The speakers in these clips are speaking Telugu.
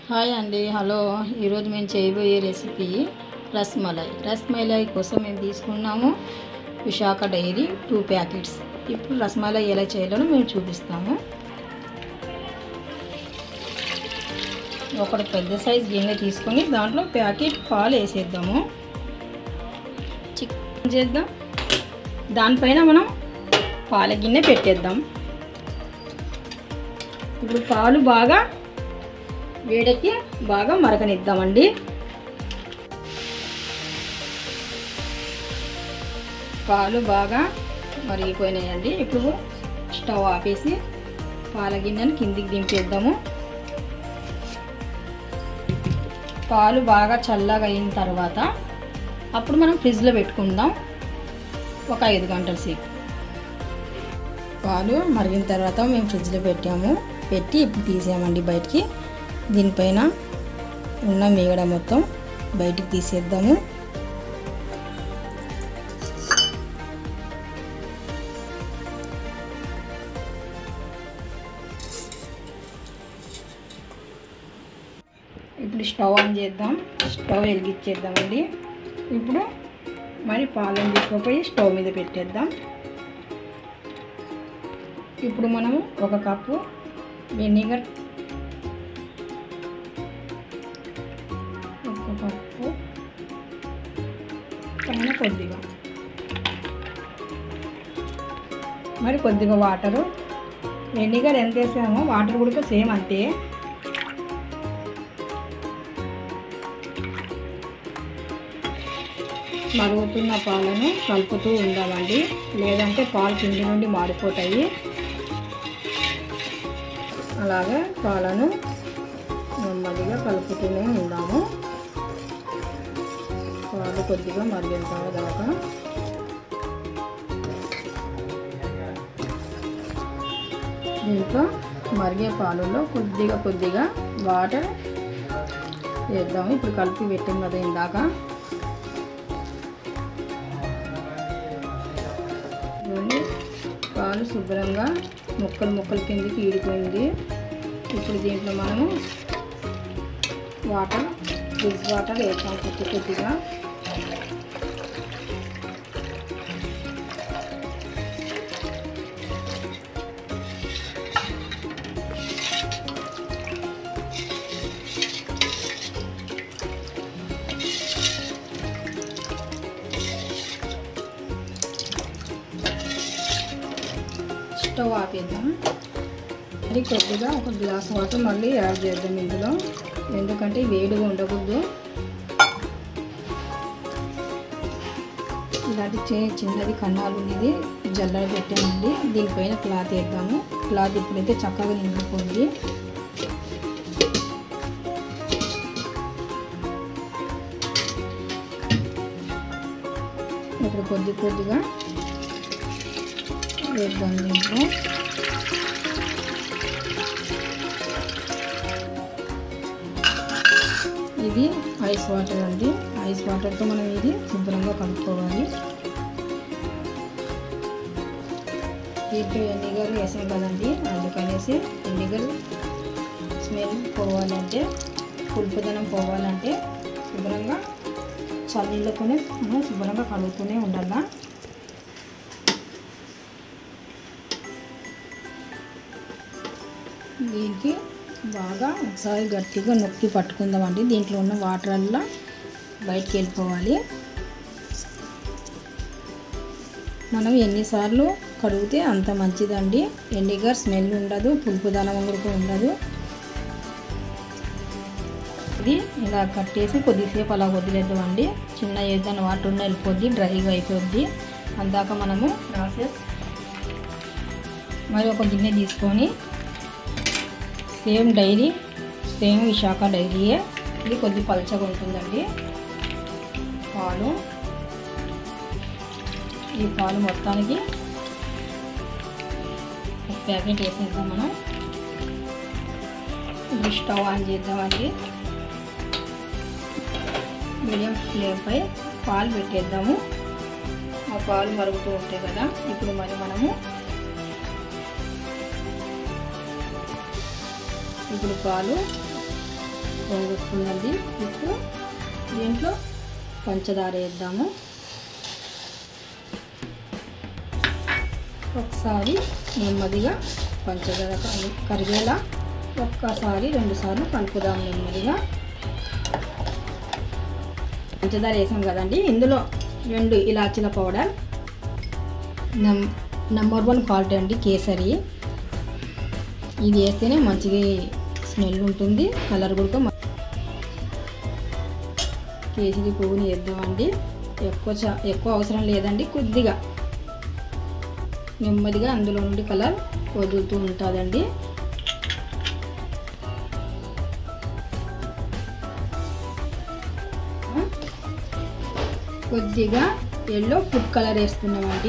హాయ్ అండి హలో ఈరోజు మేము చేయబోయే రెసిపీ రస్మలై రస్మలై కోసం మేము తీసుకున్నాము విశాఖ డైరీ టూ ప్యాకెట్స్ ఇప్పుడు రస్మలై ఎలా చేయాలో మేము చూపిస్తాము ఒకటి పెద్ద సైజ్ గిన్నె తీసుకొని దాంట్లో ప్యాకెట్ పాలు వేసేద్దాము చికెన్ చేద్దాం దానిపైన మనం పాల గిన్నె పెట్టేద్దాం ఇప్పుడు పాలు బాగా వేడెక్కి బాగా మరగనిద్దామండి పాలు బాగా మరిగిపోయినాయండి ఇప్పుడు స్టవ్ ఆపేసి పాల గిన్నెను కిందికి దింపేద్దాము పాలు బాగా చల్లగా అయిన తర్వాత అప్పుడు మనం ఫ్రిడ్జ్లో పెట్టుకుందాం ఒక ఐదు గంటల సేపు పాలు మరిగిన తర్వాత మేము ఫ్రిడ్జ్లో పెట్టాము పెట్టి ఇప్పుడు తీసామండి బయటికి దీనిపైన ఉన్న మీగడ మొత్తం బయటికి తీసేద్దాము ఇప్పుడు స్టవ్ ఆన్ చేద్దాం స్టవ్ వెలిగించేద్దామండి ఇప్పుడు మరి పాలను తీసుకుపోయి స్టవ్ మీద పెట్టేద్దాం ఇప్పుడు మనము ఒక కప్పు వెనిగర్ ఒక కప్పు పైన కొద్దిగా మరి కొద్దిగా వాటరు వెనిగర్ ఎంత వేసామో వాటర్ కూడా సేమ్ అంతే మరుగుతున్న పాలను కలుపుతూ ఉండాలండి లేదంటే పాలు కింది నుండి మాడిపోతాయి అలాగే పాలను నెమ్మదిగా కలుపుతూనే ఉందాము పాలు కొద్దిగా మరిగేంత దాకా దీంట్లో మరిగే పాలలో కొద్దిగా కొద్దిగా వాటర్ వేద్దాము ఇప్పుడు కలిపి పెట్టాం కదా ఇందాక ఇవన్నీ పాలు శుభ్రంగా ముక్కలు ముక్కలు కిందకి ఈడిపోయింది ఇప్పుడు దీంట్లో మనము వాటర్ ఫ్రిడ్జ్ వాటర్ వేసాం కొద్ది కొద్దిగా స్టవ్ ఆపేద్దాం అది కొద్దిగా ఒక గ్లాస్ వాటర్ మళ్ళీ యాడ్ చేద్దాం ఇందులో ఎందుకంటే వేడిగా ఉండకూడదు ఇలాంటి చి చిన్నది కన్నాలు ఉన్నది జల్లడ పెట్టామండి దీనిపైన క్లాత్ వేద్దాము క్లాత్ ఇప్పుడైతే చక్కగా నిండిపోయింది ఇప్పుడు కొద్ది కొద్దిగా వేద్దాం దీంట్లో ఇది ఐస్ వాటర్ అండి ఐస్ వాటర్తో మనం ఇది శుభ్రంగా కలుపుకోవాలి దీంట్లో ఎన్నిగర్ వేసాం కదండి అందుకనేసి ఎన్నిగర్ స్మెల్ పోవాలంటే పులుపుదనం పోవాలంటే శుభ్రంగా చల్లీళ్ళతోనే మనం శుభ్రంగా కలుగుతూనే ఉండాలా దీనికి బాగా ఒకసారి గట్టిగా నొక్కి పట్టుకుందామండి దీంట్లో ఉన్న వాటర్ అల్లా బయటికి వెళ్ళిపోవాలి మనం ఎన్నిసార్లు కడిగితే అంత మంచిదండి ఎన్నిగర్ స్మెల్ ఉండదు పులుపుదనం కూడా ఉండదు ఇది ఇలా కట్టేసి కొద్దిసేపు అలా వదిలేద్దామండి చిన్న ఏదైనా వాటర్ ఉన్న వెళ్ళిపోద్ది డ్రైగా అయిపోద్ది అందాక మనము ప్రాసెస్ మరి ఒక గిన్నె తీసుకొని సేమ్ డైరీ సేమ్ విశాఖ డైరీయే ఇది కొద్ది పలచగా ఉంటుందండి పాలు ఈ పాలు మొత్తానికి ఒక ప్యాకెట్ వేసేద్దాం మనం ఇప్పుడు స్టవ్ ఆన్ చేద్దామండి మీడియం ఫ్లేమ్పై పాలు పెట్టేద్దాము ఆ పాలు మరుగుతూ ఉంటాయి కదా ఇప్పుడు మరి మనము ఇప్పుడు పాలు వస్తుందండి ఇప్పుడు దీంట్లో పంచదార వేద్దాము ఒకసారి నెమ్మదిగా పంచదార కలి- కరిగేలా ఒక్కసారి రెండుసార్లు కలుపుదాం నెమ్మదిగా పంచదార వేసాం కదండి ఇందులో రెండు ఇలాచీల పౌడర్ నమ్ నెంబర్ వన్ క్వాలిటీ అండి కేసరి ఇది వేస్తేనే మంచిగా స్మెల్ ఉంటుంది కలర్ కూడా మ- కేసరి పువ్వుని వేద్దామండి ఎక్కువ చా ఎక్కువ అవసరం లేదండి కొద్దిగా నెమ్మదిగా అందులో నుండి కలర్ వదులుతూ ఉంటుందండి కొద్దిగా ఎల్లో ఫుడ్ కలర్ వేస్తున్నామండి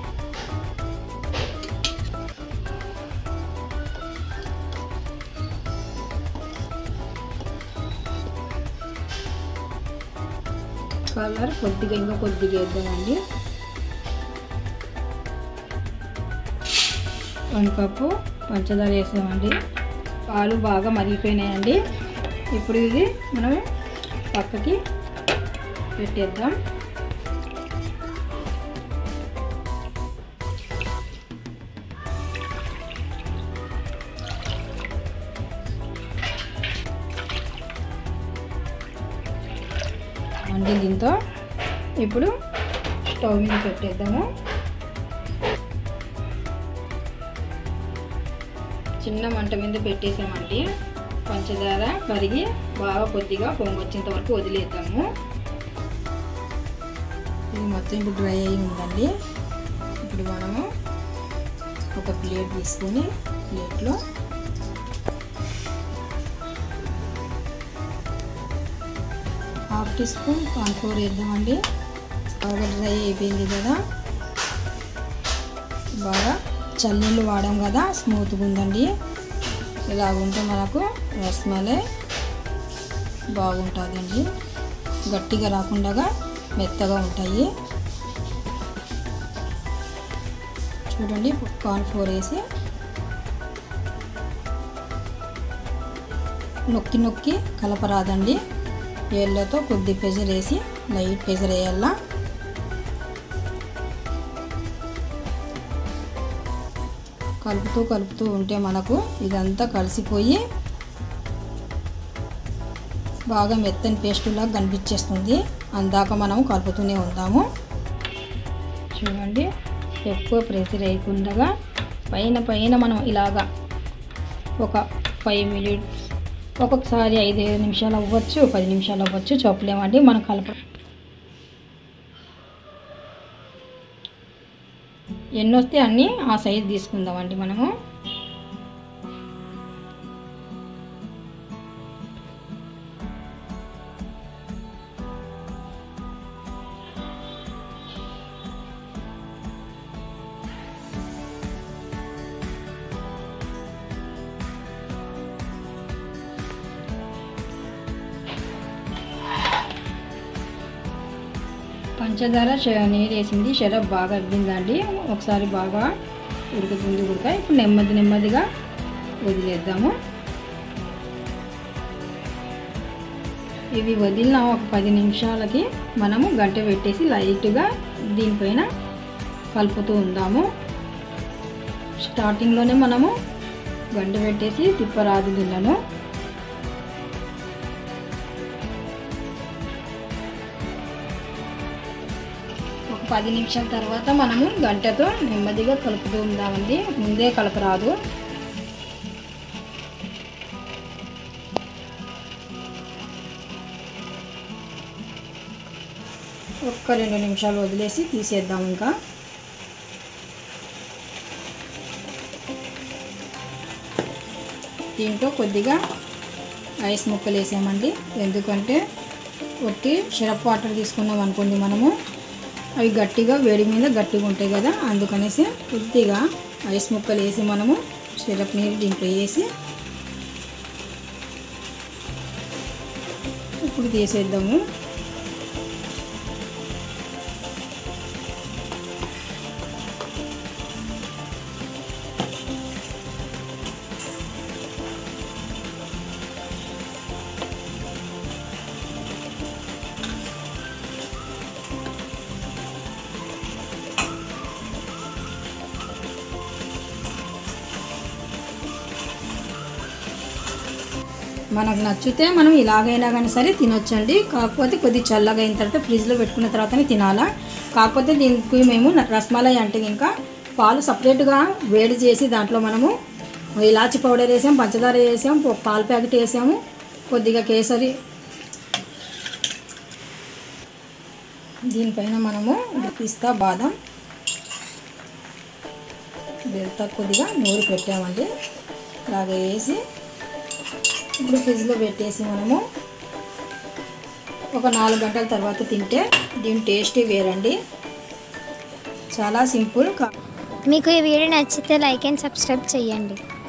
కలర్ కొద్దిగా ఇంకా కొద్దిగా వేద్దామండి వన్ కప్పు పంచదార వేసామండి పాలు బాగా మరిగిపోయినాయండి ఇప్పుడు ఇది మనం పక్కకి పెట్టేద్దాం అంటే దీంతో ఇప్పుడు స్టవ్ మీద పెట్టేద్దాము చిన్న మంట మీద పెట్టేసామండి పంచదార కరిగి బాగా కొద్దిగా పొంగొచ్చేంత వరకు వదిలేద్దాము ఇది మొత్తం ఇప్పుడు డ్రై అయి ఉందండి ఇప్పుడు మనము ఒక ప్లేట్ తీసుకొని ప్లేట్లో హాఫ్ టీ స్పూన్ కార్న్ఫ్లోర్ వేద్దామండి బాగా డ్రై అయిపోయింది కదా బాగా చల్లనీళ్ళు వాడాం కదా స్మూత్గా ఉందండి ఇలా ఉంటే మనకు రస్మలై బాగుంటుందండి గట్టిగా రాకుండా మెత్తగా ఉంటాయి చూడండి కార్న్ ఫ్లోర్ వేసి నొక్కి నొక్కి కలపరాదండి ఏళ్ళతో కొద్ది ప్రెజర్ వేసి లైట్ ప్రెజర్ వేయాలా కలుపుతూ కలుపుతూ ఉంటే మనకు ఇదంతా కలిసిపోయి బాగా మెత్తని పేస్టులా కనిపించేస్తుంది అందాక మనం కలుపుతూనే ఉందాము చూడండి ఎక్కువ ప్రెషర్ వేయకుండా పైన పైన మనం ఇలాగా ఒక ఫైవ్ మినిట్స్ ఒక్కొక్కసారి ఐదు నిమిషాలు అవ్వచ్చు పది నిమిషాలు అవ్వచ్చు చెప్పలేమండి మనం కలప ఎన్ని వస్తే అన్నీ ఆ సైజ్ తీసుకుందామండి మనము పంచదార శ- నీరు వేసింది షరబ్ బాగా అగ్గిందండి ఒకసారి బాగా ఉడుకుతుంది ఉడక ఇప్పుడు నెమ్మది నెమ్మదిగా వదిలేద్దాము ఇవి వదిలిన ఒక పది నిమిషాలకి మనము గంట పెట్టేసి లైట్గా దీనిపైన కలుపుతూ ఉందాము స్టార్టింగ్లోనే మనము గంట పెట్టేసి తిప్పరాదు గిన్నెను ఒక పది నిమిషాల తర్వాత మనము గంటతో నెమ్మదిగా కలుపుతూ ఉందామండి ముందే కలపరాదు ఒక్క రెండు నిమిషాలు వదిలేసి తీసేద్దాం ఇంకా దీంట్లో కొద్దిగా ఐస్ ముక్కలు వేసామండి ఎందుకంటే ఒట్టి షరప్ వాటర్ తీసుకున్నాం అనుకోండి మనము అవి గట్టిగా వేడి మీద గట్టిగా ఉంటాయి కదా అందుకనేసి కొద్దిగా ఐస్ ముక్కలు వేసి మనము సిరప్ నీరు దీంట్లో వేసి ఇప్పుడు తీసేద్దాము మనకు నచ్చితే మనం ఇలాగైనా కానీ సరే తినొచ్చండి కాకపోతే కొద్ది చల్లగా అయిన తర్వాత ఫ్రిడ్జ్లో పెట్టుకున్న తర్వాతనే తినాలా కాకపోతే దీనికి మేము న- రస్మలై అంటే ఇంకా పాలు సపరేట్గా వేడి చేసి దాంట్లో మనము ఇలాచి పౌడర్ వేసాం పంచదార వేసాం ఒక పాల ప్యాకెట్ వేసాము కొద్దిగా కేసరి దీనిపైన మనము ఇది పిస్తా బాదం ఇదంతా కొద్దిగా నూరు పెట్టామండి ఇలాగ వేసి ఇప్పుడు ఫ్రిడ్జ్లో పెట్టేసి మనము ఒక నాలుగు గంటల తర్వాత తింటే దీని టేస్టే వేరండి చాలా సింపుల్ కా మీకు ఈ వీడియో నచ్చితే లైక్ అండ్ సబ్స్క్రైబ్ చేయండి